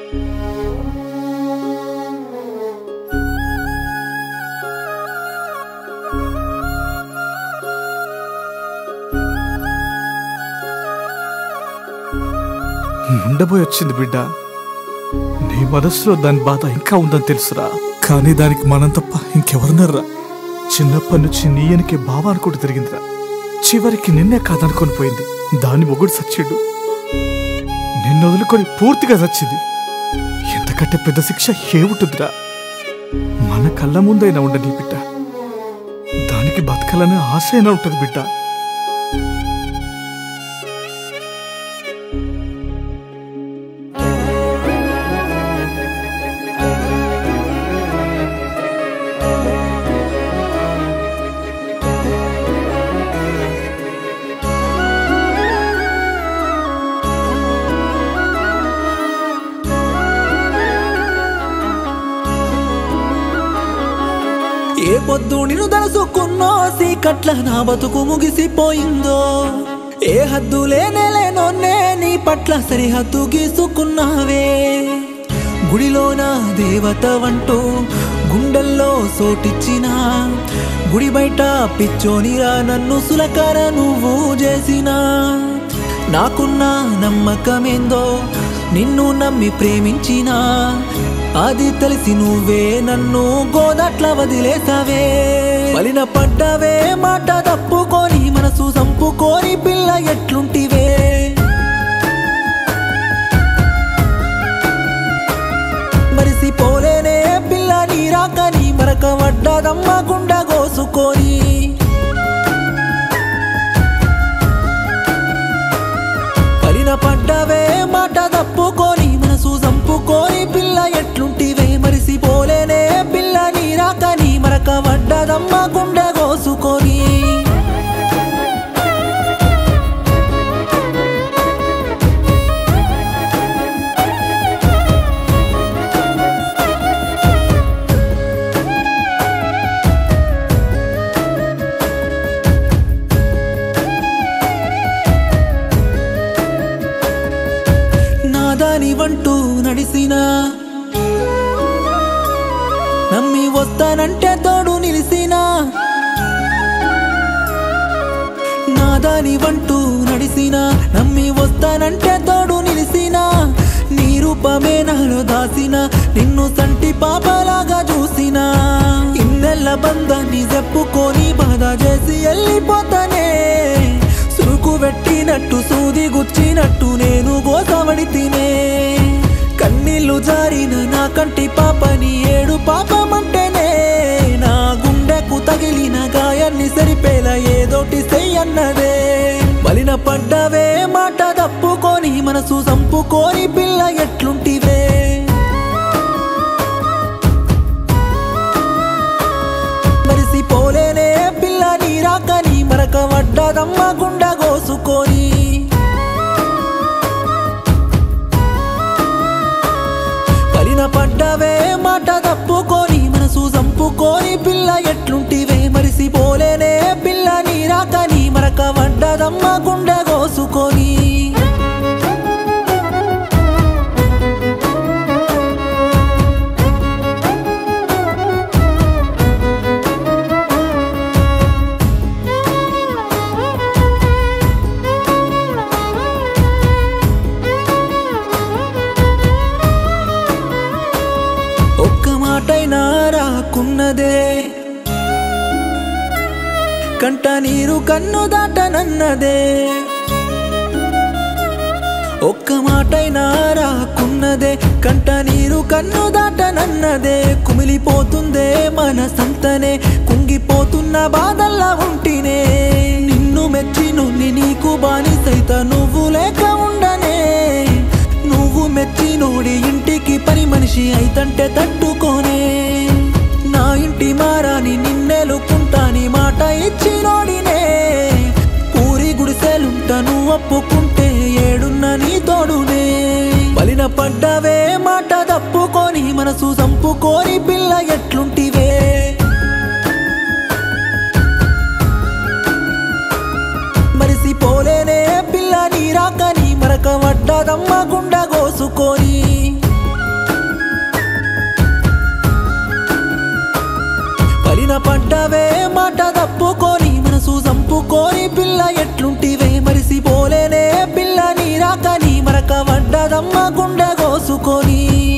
ఉండబోయి వచ్చింది బిడ్డ నీ మనసులో దాని బాధ ఇంకా ఉందని తెలుసురా కానీ దానికి మనం తప్ప ఇంకెవరున్నారా చిన్నప్పటి నుంచి నీ వెనకే బావ అనుకుంటూ తిరిగిందిరా చివరికి నిన్నే కాదనుకొని పోయింది దాని మొగుడు సచ్చాడు నిన్ను వదులుకొని పూర్తిగా చచ్చింది ఎంతకంటే పెద్ద శిక్ష ఏముంటుందిరా మన కళ్ళ ముందైనా ఉండని బిడ్డ దానికి బతకాలనే ఆశ అయినా ఉంటుంది బిడ్డ ఏ పొద్దు నిన్ను తలుసుకున్నో సీకట్ల నా బతుకు ముగిసిపోయిందో ఏ హద్దు లేనే లేనోన్నే నీ పట్ల సరిహద్దు గీసుకున్నావే గుడిలోన దేవత వంటూ గుండెల్లో సోటిచ్చిన గుడి బయట పిచ్చోనిరా నన్ను సులకర నువ్వు చేసినా నాకున్న నమ్మకమేందో నిన్ను నమ్మి ప్రేమించినా అది తెలిసి నువ్వే నన్ను గోదట్ల వదిలేసావే వలిన పడ్డవే మాట తప్పుకొని మనసు చంపుకొని పిల్ల ఎట్లుంటివే మరిసిపోలేనే పిల్ల నీ రాకని మరక వడ్డదమ్మ గుండ కోసుకొని కలిన పడ్డవే మాట తప్పుకొని మనసు చంపుకొని పిల్ల ఎట్లుంటివే మరిసిపోలేనే పిల్ల నీ రాకని మరక వడ్డదమ్మ గుండె కోసుకొని నాదాని వంటూ నడిసినా నమ్మి వస్తానంటే తోడు నిలిసినా నాదాని వంటూ నడిసినా నమ్మి వస్తానంటే తోడు నిలిసినా నీ రూపమే నాలో దాసిన నిన్ను సంటి పాపలాగా చూసినా ఇన్నెల్ల బంధాన్ని చెప్పుకొని బాధ చేసి వెళ్ళిపోతానే సురుకు పెట్టినట్టు సూది గుచ్చినట్టు నేను గోసవడి తినే కన్నీళ్లు జారిన నా కంటి పాపని ఏడు పాపమంటేనే నా గుండెకు తగిలిన గాయాన్ని సరిపేలా ఏదోటి చెయ్యన్నదే బలిన పడ్డవే మాట తప్పుకొని మనసు చంపుకొని పిల్ల ఎట్లుంటివే మరిసిపోలేనే పిల్ల నీ రాకని మరక వడ్డదమ్మ గుండ కోసుకొని కలిన పడ్డవే మాట తప్పుకొని మనసు చంపుకొని పిల్ల ఎట్లుంటివే మరిసిపోలేనే పిల్ల నీ రాకని మరక వడ్డదమ్మ గుండె కోసుకొని ఒక్క మాటైనా రాకున్నదే కంట నీరు కన్ను దాటనన్నదే ఒక్క మాటైనా రాకున్నదే కంట నీరు కన్ను దాటనన్నదే కుమిలిపోతుందే మన సంతనే కుంగిపోతున్న బాధల్లా ఉంటినే నిన్ను మెచ్చి నుండి నీకు బానిసైత నువ్వు లేక ఉండనే నువ్వు మెచ్చి నోడి ఇంటికి పని మనిషి అయితంటే తట్టుకోనే నా ఇంటి మారాని నిన్నెలుకుంటాని మాట ఇచ్చి నోడినే పూరి గుడిసెలుంట నువ్వు ఒప్పుకుంటే ఏడున్న నీ తోడునే బలిన పడ్డవే మాట తప్పుకొని మనసు చంపుకొని పిల్ల ఎట్లుంటివే మరిసిపోలేనే పిల్ల నీ రాకని మరక వడ్డదమ్మ గుండ కోసుకొని కోసుకొని పిల్ల ఎట్లుంటివే మరిసిపోలేనే పిల్ల నీ రాక నీ మరక వడ్డదమ్మ గుండె కోసుకొని